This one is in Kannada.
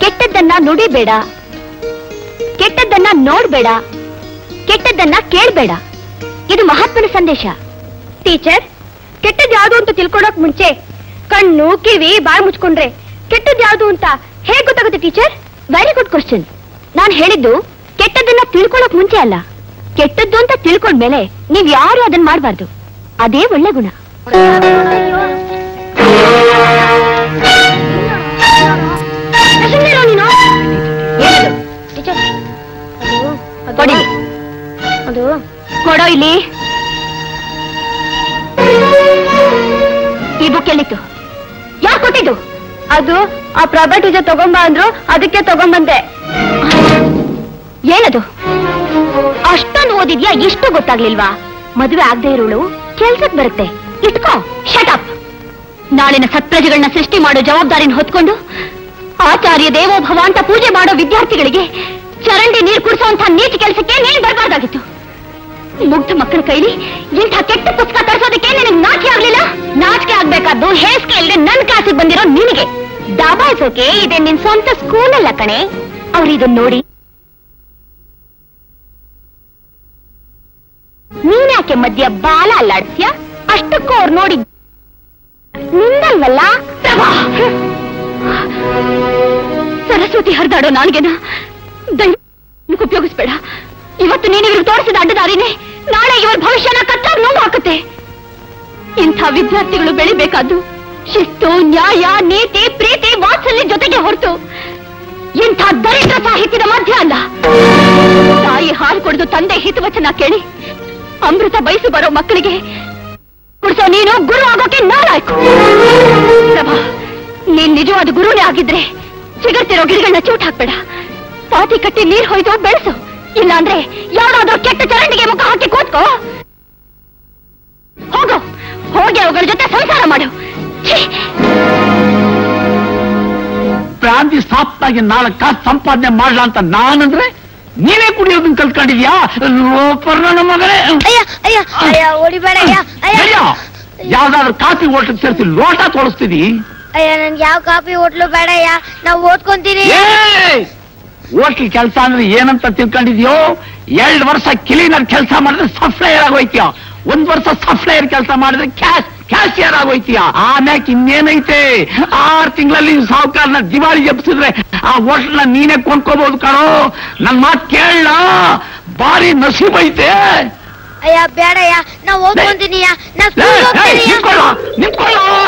ಕೆಟ್ಟದ್ದನ್ನ ನುಡಿಬೇಡ ಕೆಟ್ಟದ್ದನ್ನ ನೋಡ್ಬೇಡ ಕೆಟ್ಟದ್ದನ್ನ ಕೇಳ್ಬೇಡ ಇದು ಮಹಾತ್ಮನ ಸಂದೇಶ ಟೀಚರ್ ಕೆಟ್ಟದ್ ಯಾವುದು ಅಂತ ತಿಳ್ಕೊಳಕ್ ಮುಂಚೆ ಕಣ್ಣು ಕಿವಿ ಬಾಯಿ ಮುಚ್ಕೊಂಡ್ರೆ ಕೆಟ್ಟದ್ ಯಾವುದು ಅಂತ ಹೇಗ್ ಗೊತ್ತಾಗುತ್ತೆ ಟೀಚರ್ ವೆರಿ ಗುಡ್ ಕ್ವಶನ್ ನಾನ್ ಹೇಳಿದ್ದು ಕೆಟ್ಟದ್ದನ್ನ ತಿಳ್ಕೊಳಕ್ ಮುಂಚೆ ಅಲ್ಲ ಕೆಟ್ಟದ್ದು ಅಂತ ತಿಳ್ಕೊಂಡ್ಮೇಲೆ ನೀವ್ ಯಾರು ಅದನ್ನ ಮಾಡ್ಬಾರ್ದು ಅದೇ ಒಳ್ಳೆ ಗುಣ ಸುಮ್ನಿರು ನೀನು. ಏನದು? ಟೀಚರ್, ಅದು- ಕೊಡಿ. ಅದು ಕೊಡೋ ಇಲ್ಲಿ ಈ ಬುಕ್ ಎಲ್ಲಿತ್ತು ಯಾಕೆ ಕೊಟ್ಟಿದ್ದು ಅದು ಆ ಪ್ರಭಾ ಟೀಚರ್ ತಗೊಂಬ ಅಂದ್ರು ಅದಕ್ಕೆ ತಗೊಂಬಂದೆ ಏನದು ಅಷ್ಟೊಂದು ಓದಿದ್ಯಾ ಇಷ್ಟು ಗೊತ್ತಾಗ್ಲಿಲ್ವಾ ಮದುವೆ ಆಗದೆ ಇರೋಳು ಕೆಲ್ಸಕ್ ಬರುತ್ತೆ ಇಟ್ಕೋ ಶಟಪ್ ನಾಳಿನ ಸತ್ಪ್ರಜೆಗಳನ್ನ ಸೃಷ್ಟಿ ಮಾಡೋ ಜವಾಬ್ದಾರಿನ ಹೊತ್ಕೊಂಡು ಆಚಾರ್ಯ ದೇವೋಭವ ಅಂತ ಪೂಜೆ ಮಾಡೋ ವಿದ್ಯಾರ್ಥಿಗಳಿಗೆ ಚರಂಡಿ ನೀರು ಕುಡಿಸೋಂಥ ನೀಚ ಕೆಲಸಕ್ಕೆ ನೀನ್ ಬರಬಾರ್ದಾಗಿತ್ತು ಮುಗ್ಧ ಮಕ್ಕಳ ಕೈಲಿ ಇಂಥ ಕೆಟ್ಟ ಪುಸ್ತಕ ತರಿಸೋದಕ್ಕೆ ನಿನಗೆ ನಾಚಿಕೆ ಆಗ್ಲಿಲ್ಲ ನಾಚಿಕೆ ಆಗ್ಬೇಕಾದ್ದು ಹೇಸ್ಕೆ ಇಲ್ಲದೆ ನನ್ ಕ್ಲಾಸಿಗೆ ಬಂದಿರೋ ನಿನಗೆ ದಬಾಯಿಸೋಕೆ ಇದೆ ನಿನ್ ಸ್ವಂತ ಸ್ಕೂಲ್ ಅಲ್ಲ ಕಣೆ ಅವ್ರು ಇದನ್ನ ನೋಡಿ ನೀನ್ಯಾಕೆ ಮಧ್ಯ ಬಾಲ ಅಲ್ಲಾಡ್ಸ್ಯ ಅಷ್ಟಕ್ಕೂ ಅವ್ರು ನೋಡಿ ನಿಂದಲ್ವಲ್ಲ ಪ್ರಭಾ! ಸರಸ್ವತಿ ಹರಿದಾಡೋ ನಾಲ್ಗೆನ ದಯವಿಟ್ಟು ಉಪಯೋಗಿಸ್ಬೇಡ ಇವತ್ತು ನೀನು ಇವ್ರಿಗೆ ತೋರಿಸಿದ ಅಡ್ಡದಾರಿನೇ ನಾಳೆ ಇವರ ಭವಿಷ್ಯನ ಕತ್ತಾಗ ನೋವು ಹಾಕುತ್ತೆ ಇಂಥ ವಿದ್ಯಾರ್ಥಿಗಳು ಬೆಳಿಬೇಕಾದ್ದು ಶಿಸ್ತು ನ್ಯಾಯ ನೀತಿ ಪ್ರೀತಿ ವಾತ್ಸಲ್ಯ ಜೊತೆಗೆ ಹೊರತು ಇಂಥ ದರಿದ್ರ ಸಾಹಿತ್ಯದ ಮಧ್ಯ ಅಲ್ಲ ತಾಯಿ ಹಾಲು ಕುಡಿದು ತಂದೆ ಹಿತವಚನ ಕೇಳಿ ಅಮೃತ ಬಯಸು ಬರೋ ಮಕ್ಕಳಿಗೆ ಕುಡಿಸೋ ನೀನು ಗುರು ಆಗೋಕೆ ನಾಲಾಯ್ಕು ಪ್ರಭಾ ನೀನ್ ನಿಜವಾದ ಗುರುನೇ ಆಗಿದ್ರೆ ಸಿಗರ್ತಿರೋ ಗಿಡಗಳನ್ನ ಚೂಟ್ ಹಾಕ್ಬೇಡ ಪಾತಿ ಕಟ್ಟಿ ನೀರ್ ಹೊಯ್ದು ಬೆಳೆಸು ಇಲ್ಲಾಂದ್ರೆ ಯಾವ್ದಾದ್ರೂ ಕೆಟ್ಟ ಚರಂಡಿಗೆ ಮುಖ ಹಾಕಿ ಕೂತ್ಕೋ ಹೋಗು ಹೋಗಿ ಅವುಗಳ ಜೊತೆ ಸಂಸಾರ ಮಾಡು ಛೀ! ಪ್ರಾಂತಿ ಸಾಪ್ತಾಗಿ ನಾಲ್ಕು ಕಾಸು ಸಂಪಾದನೆ ಮಾಡ್ಲಾ ಅಂತ ನಾನಂದ್ರೆ ನೀನೇ ಕುಡಿಯೋದನ್ನ ಕಲ್ತ್ಕೊಂಡಿದ್ಯಾ ಲೋಪರ್ ನನ್ನ ಮಗನೇ ಅಯ್ಯ ಅಯ್ಯ ಅಯ್ಯ ಹೊಡಿಬೇಡ ಅಯ್ಯ ಅಯ್ಯ ಅಯ್ಯೋ, ಯಾವ್ದಾದ್ರು ಕಾಫಿ ಹೋಟ್ಲಿಗೆ ಸೇರಿಸಿ ಲೋಟ ತೋರಿಸ್ತೀನಿ ಅಯ್ಯ ನನ್ಗೆ ಯಾವ ಕಾಫಿ ಹೋಟ್ಲು ಬೇಡ ಅಯ್ಯ ನಾವು ಓದ್ಕೊಂತೀನಿ ಹೋಟ್ಲ್ ಕೆಲಸ ಅಂದ್ರೆ ಏನಂತ ತಿಳ್ಕೊಂಡಿದ್ಯೋ ಎರಡ್ ವರ್ಷ ಕ್ಲೀನರ್ ಕೆಲಸ ಮಾಡಿದ್ರೆ ಸಪ್ಲೈಯರ್ ಆಗೋಯ್ತೀಯ ಒಂದ್ ವರ್ಷ ಸಪ್ಲೈಯರ್ ಕೆಲಸ ಮಾಡಿದ್ರೆ ಕ್ಯಾಶ್ ಕ್ಯಾಶಿಯರ್ ಆಗೋಯ್ತೀಯ ಆಮ್ಯಾಕ್ ಇನ್ನೇನೈತೆ ಆರ್ ತಿಂಗಳಲ್ಲಿ ಸಾಹುಕಾರನ ದಿವಾಳಿ ಎಬ್ಸಿದ್ರೆ ಆ ಹೋಟ್ಲ್ನ ನೀನೇ ಕೊಂಡ್ಕೋಬಹುದು ಕಣೋ ನನ್ ಮಾತ್ ಕೇಳ ಬಾರಿ ನಸೀಬೈತೆ ಅಯ್ಯ ಬೇಡ ಅಯ್ಯ ನಾವು ಓದ್ಕೊಂತೀನಿ ಅಯ್ಯ ನಾ ಲೇ, ಸ್ಕೂಲ್ ಏಯ್, ಹೋಗ್ತೀನಿ ಅಯ್ಯ. ನಿಂತ್ಕೊಳ್ಳೋ ನಿಂತ್ಕೊಳ್ಳೋ